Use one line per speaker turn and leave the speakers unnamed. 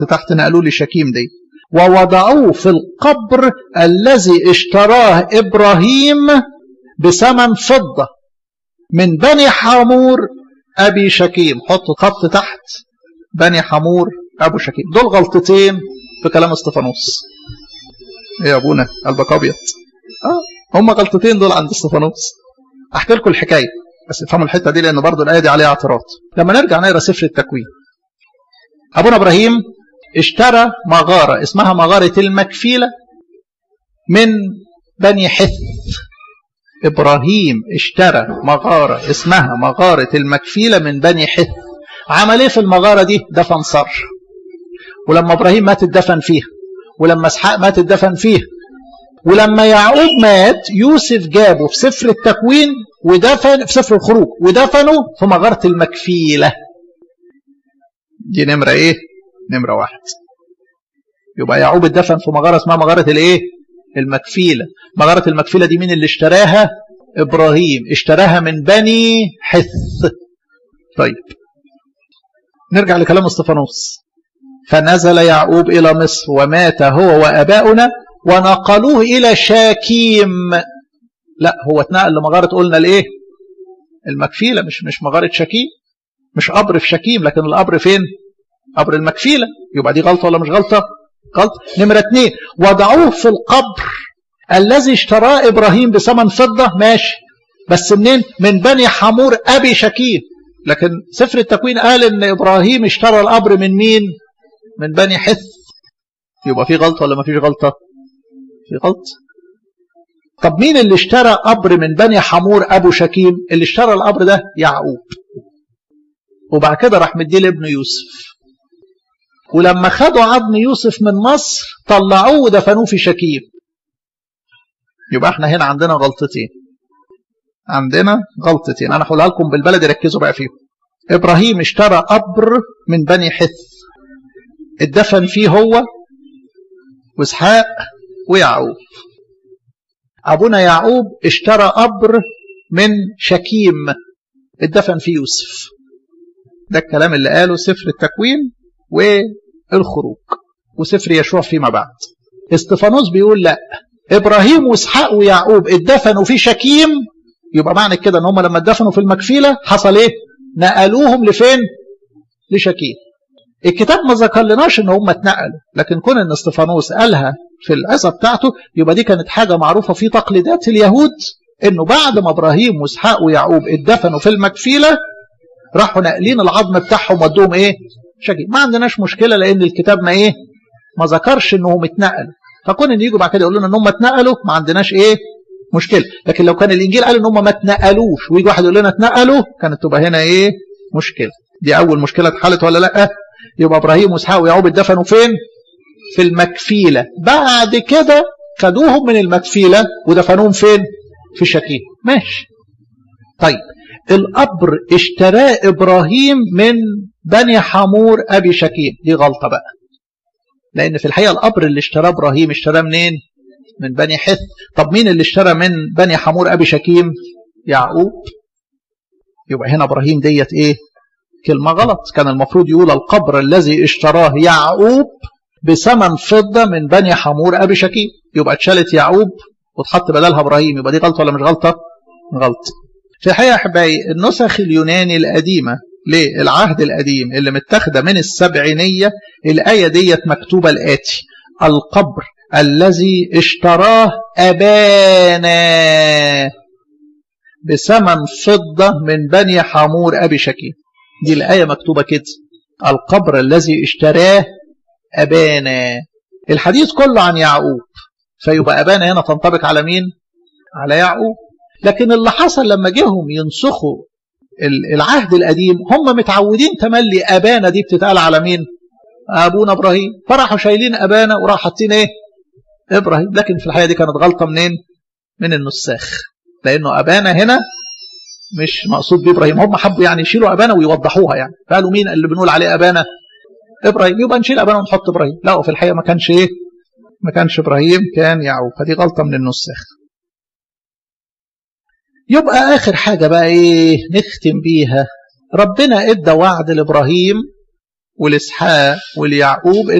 تحت نقلوا لي شكيم دي ووضعوه في القبر الذي اشتراه ابراهيم بثمن فضه من بني حامور ابي شكيم حطوا خط تحت بني حمور ابو شكيم دول غلطتين في كلام استفانوس ايه يا ابونا قلبك ابيض اه هم غلطتين دول عند استفانوس احكي لكم الحكايه بس افهموا الحته دي لان برضو الايه دي عليها اعتراض لما نرجع نقرا سفر التكوين ابونا ابراهيم اشترى مغاره اسمها مغاره المكفيله من بني حث ابراهيم اشترى مغاره اسمها مغاره المكفيله من بني حث عمل ايه في المغاره دي دفن صر ولما ابراهيم مات اتدفن فيها ولما اسحاق مات اتدفن فيها ولما يعقوب مات يوسف جابه في سفر التكوين ودفن في سفر الخروج ودفنه في مغاره المكفيله دي نمره ايه نمره واحد يبقى يعقوب اتدفن في مغاره اسمها مغاره الايه المكفيله مغاره المكفيله دي مين اللي اشتراها ابراهيم اشتراها من بني حث طيب نرجع لكلام استفانوس فنزل يعقوب إلى مصر ومات هو وأباؤنا ونقلوه إلى شاكيم لا هو اتنقل لمغارة قلنا الإيه المكفيلة مش مش مغارة شكيم مش قبر في شكيم لكن القبر فين قبر المكفيلة يبقى دي غلطة ولا مش غلطة غلطة نمرة اتنين وضعوه في القبر الذي اشتراه إبراهيم بثمن فضة ماشي بس منين من بني حمور أبي شكيم لكن سفر التكوين قال ان ابراهيم اشترى القبر من مين من بني حث يبقى في غلطه ولا ما فيش غلطه في غلطه طب مين اللي اشترى قبر من بني حمور ابو شكيم اللي اشترى القبر ده يعقوب وبعد كده راح مديه لابنه يوسف ولما خدوا عظم يوسف من مصر طلعوه ودفنوه في شكيم يبقى احنا هنا عندنا غلطتين عندنا غلطتين انا هقولها لكم بالبلد ركزوا بقى فيهم ابراهيم اشترى قبر من بني حث اتدفن فيه هو واسحاق ويعقوب ابونا يعقوب اشترى قبر من شكيم اتدفن فيه يوسف ده الكلام اللي قاله سفر التكوين والخروج وسفر يشوع فيما بعد استفانوس بيقول لا ابراهيم واسحاق ويعقوب اتدفنوا في شكيم يبقى معنى كده ان هم لما اتدفنوا في المكفيله حصل ايه نقلوهم لفين لشكيم الكتاب ما ذكر لناش ان هم اتنقلوا لكن كون ان استفانوس قالها في العظه بتاعته يبقى دي كانت حاجه معروفه في تقليدات اليهود انه بعد ما ابراهيم واسحاق ويعقوب اتدفنوا في المكفيله راحوا ناقلين العظم بتاعهم ودوهم ايه شكيم ما عندناش مشكله لان الكتاب ما ايه ما ذكرش انهم اتنقلوا فكون ان يجوا بعد كده يقولوا لنا ان هم اتنقلوا ما عندناش ايه مشكله لكن لو كان الانجيل قال ان هم ما اتنقلوش ويجي واحد يقول لنا اتنقلوا كانت تبقى هنا ايه مشكله دي اول مشكله اتحلت ولا لا يبقى ابراهيم واسحاق ويعقوب اتدفنوا فين في المكفيله بعد كده خدوهم من المكفيله ودفنوهم فين في شكيم ماشي طيب القبر اشتراه ابراهيم من بني حمور ابي شكيم دي غلطه بقى لان في الحقيقه القبر اللي اشتراه ابراهيم اشتراه منين من بني حث طب مين اللي اشترى من بني حمور ابي شكيم يعقوب يبقى هنا ابراهيم ديت ايه كلمة غلط كان المفروض يقول القبر الذي اشتراه يعقوب بثمن فضة من بني حمور أبي شكيم يبقى اتشالت يعقوب وتحط بدلها إبراهيم يبقى دي غلطة ولا مش غلطة؟ غلط في الحقيقة أحبائي النسخ اليوناني القديمة للعهد القديم اللي متاخدة من السبعينية الآية ديت مكتوبة الآتي القبر الذي اشتراه أبانا بثمن فضة من بني حمور أبي شكيم دي الآية مكتوبة كده القبر الذي اشتراه أبانا الحديث كله عن يعقوب فيبقى أبانا هنا تنطبق على مين على يعقوب لكن اللي حصل لما جيهم ينسخوا العهد القديم هم متعودين تملي أبانا دي بتتقال على مين أبونا إبراهيم فراحوا شايلين أبانا وراحوا حاطين إيه إبراهيم لكن في الحقيقة دي كانت غلطة منين من النساخ لأنه أبانا هنا مش مقصود بإبراهيم هم حبوا يعني يشيلوا أبانا ويوضحوها يعني قالوا مين اللي بنقول عليه أبانا إبراهيم يبقى نشيل أبانا ونحط إبراهيم لا في الحقيقة ما كانش إيه ما كانش إبراهيم كان يعقوب فدي غلطة من النساخ يبقى آخر حاجة بقى إيه نختم بيها ربنا إدى وعد لإبراهيم ولإسحاق وليعقوب